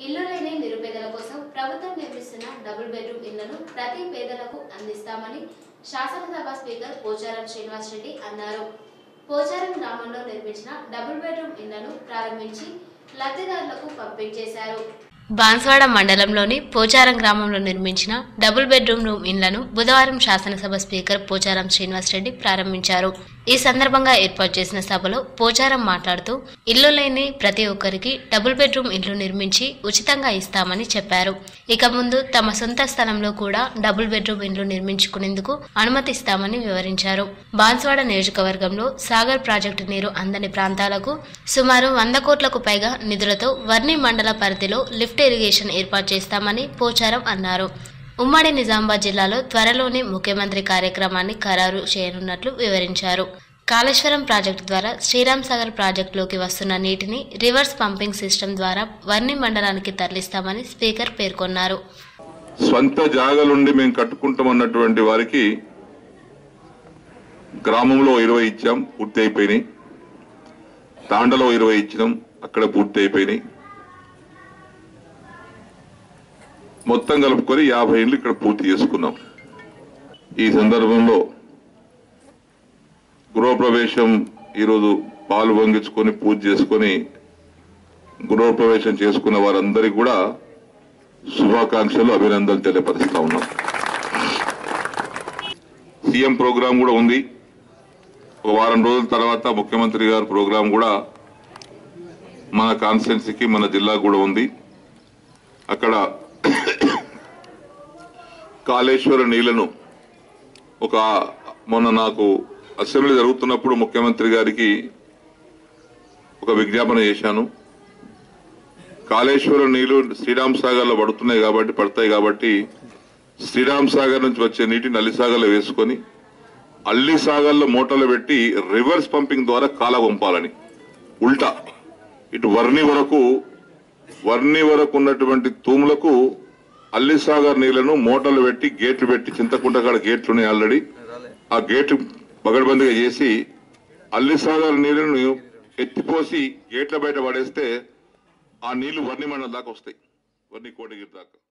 ఇల్లు లేని నిరుపేదల కోసం ప్రభుత్వం నిర్మిస్తున్న డబుల్ బెడ్రూమ్ ఇళ్లను ప్రతి పేదలకు అందిస్తామని శాసనసభ స్పీకర్ పోచారం శ్రీనివాస్ రెడ్డి అన్నారు పోచారం గ్రామంలో నిర్మించిన డబుల్ బెడ్రూమ్ ఇళ్లను ప్రారంభించి లబ్ధిదారులకు పంపించేశారు బాన్స్వాడ మండలంలోని పోచారం గ్రామంలో నిర్మించిన డబుల్ బెడ్రూమ్ రూమ్ ఇండ్లను బుధవారం శాసనసభ స్పీకర్ పోచారం శ్రీనివాసరెడ్డి ప్రారంభించారు ఈ సందర్భంగా ఏర్పాటు చేసిన సభలో పోచారం మాట్లాడుతూ ఇల్లు లేని ప్రతి ఒక్కరికి డబుల్ బెడ్రూమ్ ఇల్లు నిర్మించి ఉచితంగా ఇస్తామని చెప్పారు ఇక ముందు తమ సొంత స్థలంలో కూడా డబుల్ బెడ్రూమ్ ఇల్లు నిర్మించుకునేందుకు అనుమతిస్తామని వివరించారు బాన్స్వాడ నియోజకవర్గంలో సాగర్ ప్రాజెక్టు నీరు అందని ప్రాంతాలకు సుమారు వంద కోట్లకు పైగా నిధులతో వర్ణి మండల పరిధిలో లిఫ్ట్ ఇరిగేషన్ ఏర్పాటు చేస్తామని పోచారం అన్నారు ఉమ్మడి నిజామాబాద్ జిల్లాలో త్వరలోనే ముఖ్యమంత్రి కార్యక్రమాన్ని ఖరారు చేయనున్నట్లు వివరించారు కాళేశ్వరం ప్రాజెక్టు ద్వారా శ్రీరామ్ సాగర్ ప్రాజెక్టులోకి వస్తున్న నీటిని రివర్స్ పంపింగ్ సిస్టమ్ ద్వారా వర్ణి మండలానికి తరలిస్తామని స్పీకర్ పేర్కొన్నారు స్వంత జాగలుండి మేము కట్టుకుంటామన్నటువంటి వారికి గ్రామంలో ఇరవై ఇచ్చాం పూర్తి అయిపోయినాయి తాండలో ఇరవై ఇచ్చినాం అక్కడ పూర్తి అయిపోయినాయి మొత్తం కలుపుకొని యాభై ఇండ్లు ఇక్కడ పూర్తి చేసుకున్నాం ఈ సందర్భంలో గృహప్రవేశం ఈరోజు పాలు వంగించుకొని పూజ చేసుకొని గృహప్రవేశం చేసుకున్న వారందరికీ కూడా శుభాకాంక్షలు అభినందనలు తెలియపరుస్తా ఉన్నాం సీఎం ప్రోగ్రాం కూడా ఉంది ఒక వారం రోజుల తర్వాత ముఖ్యమంత్రి గారి ప్రోగ్రాం కూడా మన కాన్స్టిట్యున్సీకి మన జిల్లా కూడా ఉంది అక్కడ కాళేశ్వర నీళ్లను ఒక మొన్న నాకు అసెంబ్లీ జరుగుతున్నప్పుడు ముఖ్యమంత్రి గారికి ఒక విజ్ఞాపన చేశాను కాళేశ్వరం నీళ్లు శ్రీరామ్ సాగర్ లో పడుతున్నాయి కాబట్టి పడతాయి కాబట్టి శ్రీరామ్ సాగర్ నుంచి వచ్చే నీటి నల్లిసాగర్ లో వేసుకొని అల్లి సాగర్ లో మోటార్లు పెట్టి రివర్స్ పంపింగ్ ద్వారా కాల పంపాలని ఉల్టా ఇటు వర్ణి వరకు వర్ణి వరకు ఉన్నటువంటి తూములకు అల్లి సాగర్ నీళ్లను మోటార్లు పెట్టి గేట్లు పెట్టి చింతకుంట కాడ గేట్లు ఉన్నాయి ఆల్రెడీ ఆ గేట్ పగడబందిగా చేసి అల్లి సాగర్ నీళ్లను ఎత్తిపోసి గేట్ల బయట పడేస్తే ఆ నీళ్లు వర్ణి మండలం దాకా వస్తాయి వర్ణి కోటగిరి దాకా